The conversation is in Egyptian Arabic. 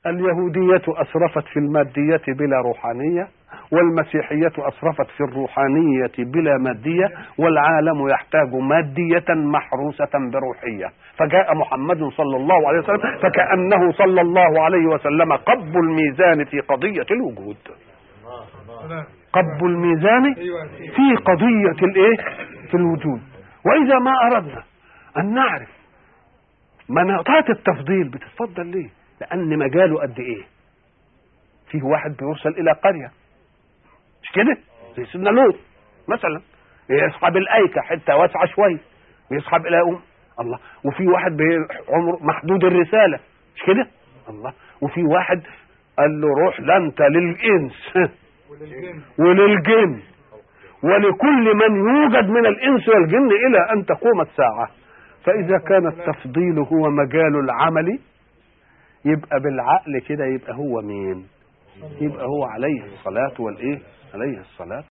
اليهودية أسرفت في المادية بلا روحانية والمسيحية أسرفت في الروحانية بلا مادية والعالم يحتاج مادية محروسة بروحية فجاء محمد صلى الله عليه وسلم فكأنه صلى الله عليه وسلم قب الميزان في قضية الوجود قب الميزان في قضية الايه في الوجود وإذا ما أردنا أن نعرف مناطات التفضيل بتتفضل ليه لأن مجاله قد إيه فيه واحد بيرسل إلى قرية مش كده زي سيدنا لوط مثلا يصحب الأيكة حتة واسعة شوية ويصحب إلى أم الله وفي واحد عمره محدود الرسالة مش كده الله وفي واحد قال له روح لا انت للإنس وللجن ولكل من يوجد من الإنس والجن إلى أن تقوم الساعة فإذا كان التفضيل هو مجال العمل يبقى بالعقل كده يبقى هو مين يبقى هو عليه الصلاة والإيه عليه الصلاة